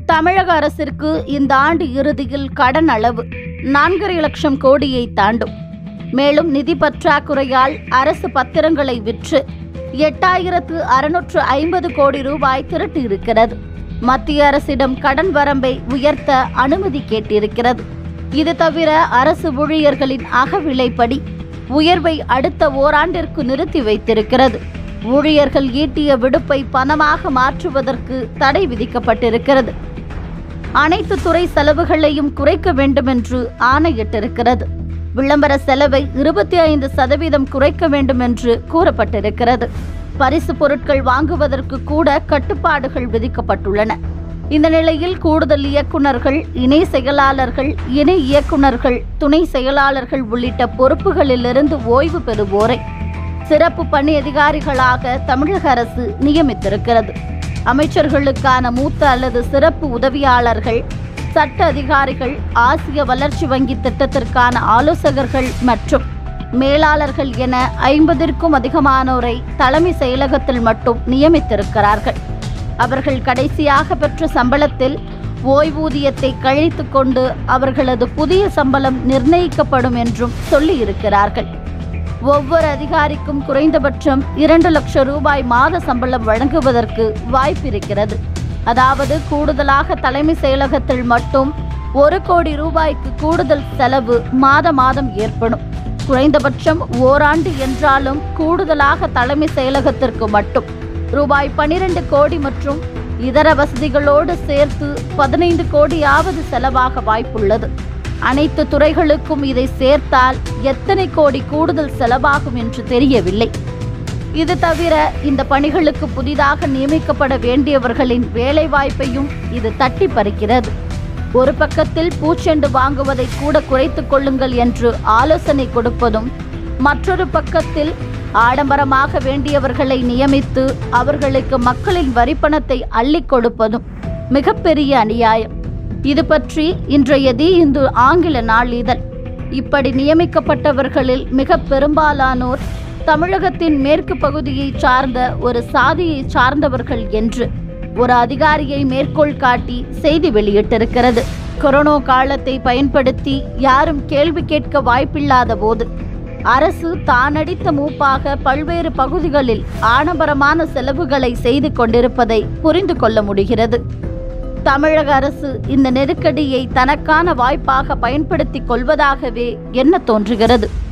தமிழக அரசிற்கு இந்த ஆண்டு இறுதியில் கடன் அளவு நான்கரை லட்சம் கோடியை தாண்டும் மேலும் நிதி பற்றாக்குறையால் அரசு பத்திரங்களை விற்று எட்டாயிரத்து அறுநூற்று ஐம்பது கோடி ரூபாய் திரட்டியிருக்கிறது மத்திய அரசிடம் கடன் வரம்பை உயர்த்த அனுமதி கேட்டிருக்கிறது இது தவிர அரசு ஊழியர்களின் அகவிலைப்படி உயர்வை அடுத்த ஓராண்டிற்கு நிறுத்தி வைத்திருக்கிறது ஊழியர்கள் ஈட்டிய விடுப்பை பணமாக மாற்றுவதற்கு தடை விதிக்கப்பட்டிருக்கிறது அனைத்து துறை செலவுகளையும் குறைக்க வேண்டும் என்று ஆணையிட்டிருக்கிறது விளம்பர செலவை இருபத்தி ஐந்து சதவீதம் குறைக்க வேண்டும் என்று கூறப்பட்டிருக்கிறது பரிசு பொருட்கள் வாங்குவதற்கு கூட கட்டுப்பாடுகள் விதிக்கப்பட்டுள்ளன இந்த நிலையில் கூடுதல் இயக்குனர்கள் இணை செயலாளர்கள் இணை இயக்குனர்கள் துணை செயலாளர்கள் உள்ளிட்ட பொறுப்புகளிலிருந்து ஓய்வு பெறுவோரை சிறப்பு பணி அதிகாரிகளாக தமிழக அரசு நியமித்திருக்கிறது அமைச்சர்களுக்கான மூத்த அல்லது சிறப்பு உதவியாளர்கள் சட்ட அதிகாரிகள் ஆசிய வளர்ச்சி வங்கி திட்டத்திற்கான ஆலோசகர்கள் மற்றும் மேலாளர்கள் என ஐம்பதிற்கும் அதிகமானோரை தலைமை செயலகத்தில் மட்டும் நியமித்திருக்கிறார்கள் அவர்கள் கடைசியாக பெற்ற சம்பளத்தில் ஓய்வூதியத்தை கழித்து கொண்டு அவர்களது புதிய சம்பளம் நிர்ணயிக்கப்படும் என்றும் சொல்லியிருக்கிறார்கள் ஒவ்வொரு அதிகாரிக்கும் குறைந்தபட்சம் இரண்டு லட்சம் ரூபாய் மாத சம்பளம் வழங்குவதற்கு வாய்ப்பிருக்கிறது அதாவது கூடுதலாக தலைமை செயலகத்தில் மட்டும் ஒரு கோடி ரூபாய்க்கு கூடுதல் செலவு மாத மாதம் ஏற்படும் குறைந்தபட்சம் ஓராண்டு என்றாலும் கூடுதலாக தலைமை செயலகத்திற்கு மட்டும் ரூபாய் பனிரெண்டு கோடி மற்றும் இதர வசதிகளோடு சேர்த்து பதினைந்து கோடியாவது செலவாக வாய்ப்புள்ளது அனைத்து துறைகளுக்கும் இதை சேர்த்தால் எத்தனை கோடி கூடுதல் செலவாகும் என்று தெரியவில்லை இது தவிர இந்த பணிகளுக்கு புதிதாக நியமிக்கப்பட வேண்டியவர்களின் வேலைவாய்ப்பையும் இது தட்டி பறிக்கிறது ஒரு பக்கத்தில் பூச்செண்டு வாங்குவதை கூட குறைத்துக் கொள்ளுங்கள் என்று ஆலோசனை கொடுப்பதும் மற்றொரு பக்கத்தில் ஆடம்பரமாக வேண்டியவர்களை நியமித்து அவர்களுக்கு மக்களின் வரிப்பணத்தை அள்ளிக் கொடுப்பதும் மிகப்பெரிய அநியாயம் இது பற்றி இன்றைய தி இந்து ஆங்கில நாளிதழ் இப்படி நியமிக்கப்பட்டவர்களில் மிக பெரும்பாலானோர் தமிழகத்தின் மேற்கு பகுதியை சார்ந்த ஒரு சாதியை சார்ந்தவர்கள் என்று ஒரு அதிகாரியை மேற்கோள் காட்டி செய்தி வெளியிட்டிருக்கிறது கொரோனா காலத்தை பயன்படுத்தி யாரும் கேள்வி கேட்க வாய்ப்பில்லாத போது அரசு தானடித்த மூப்பாக பல்வேறு பகுதிகளில் ஆடம்பரமான செலவுகளை செய்து கொண்டிருப்பதை புரிந்து கொள்ள முடிகிறது தமிழக அரசு இந்த நெருக்கடியை தனக்கான வாய்ப்பாக பயன்படுத்திக் கொள்வதாகவே என்ன தோன்றுகிறது